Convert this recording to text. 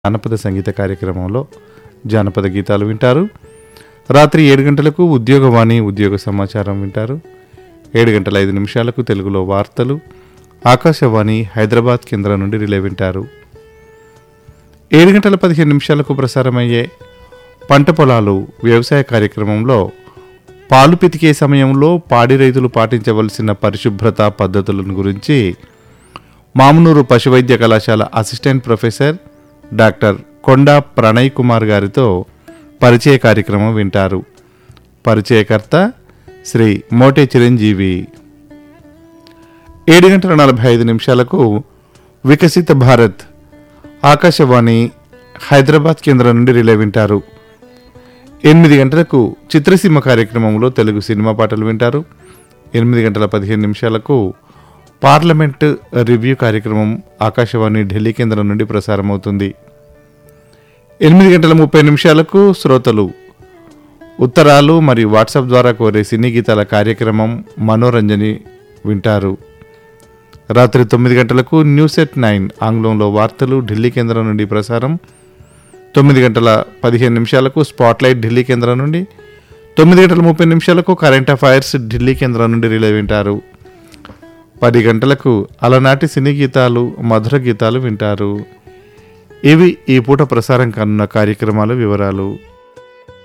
జానపద సంగీత కార్యక్రమంలో జానపద గీతాలు వింటారు రాత్రి ఏడు గంటలకు ఉద్యోగవాణి ఉద్యోగ సమాచారం వింటారు ఏడు గంటల ఐదు నిమిషాలకు తెలుగులో వార్తలు ఆకాశవాణి హైదరాబాద్ కేంద్రం నుండి రిలే వింటారు ఏడు గంటల పదిహేను నిమిషాలకు ప్రసారమయ్యే పంట పొలాలు వ్యవసాయ కార్యక్రమంలో పాలు పితికే సమయంలో పాడి రైతులు పాటించవలసిన పరిశుభ్రత పద్ధతులను గురించి మామునూరు పశువైద్య కళాశాల assistant professor doctor Konda Pranay Kumar గారితో పరిచయ కార్యక్రమం వింటారు పరిచయకర్త శ్రీ మోటే చిరంజీవి ఏడు గంటల నలభై ఐదు నిమిషాలకు వికసిత భారత్ ఆకాశవాణి హైదరాబాద్ కేంద్రం నుండి రిలే వింటారు ఎనిమిది గంటలకు చిత్రసీమ కార్యక్రమంలో తెలుగు సినిమా పాటలు వింటారు ఎనిమిది గంటల పదిహేను నిమిషాలకు పార్లమెంట్ రివ్యూ కార్యక్రమం ఆకాశవాణి ఢిల్లీ కేంద్రం నుండి ప్రసారమవుతుంది ఎనిమిది గంటల ముప్పై నిమిషాలకు శ్రోతలు ఉత్తరాలు మరియు వాట్సాప్ ద్వారా కోరే సినీ గీతాల కార్యక్రమం మనోరంజని వింటారు రాత్రి తొమ్మిది గంటలకు న్యూస్ ఎట్ నైన్ ఆంగ్లంలో వార్తలు ఢిల్లీ కేంద్రం నుండి ప్రసారం తొమ్మిది గంటల పదిహేను నిమిషాలకు స్పాట్లైట్ ఢిల్లీ కేంద్రం నుండి తొమ్మిది గంటల ముప్పై నిమిషాలకు కరెంట్ అఫైర్స్ ఢిల్లీ కేంద్రం నుండి రిలే వింటారు పది గంటలకు అలనాటి సినీ గీతాలు మధుర గీతాలు వింటారు ఇవి ఈ పూట ప్రసారం కానున్న కార్యక్రమాల వివరాలు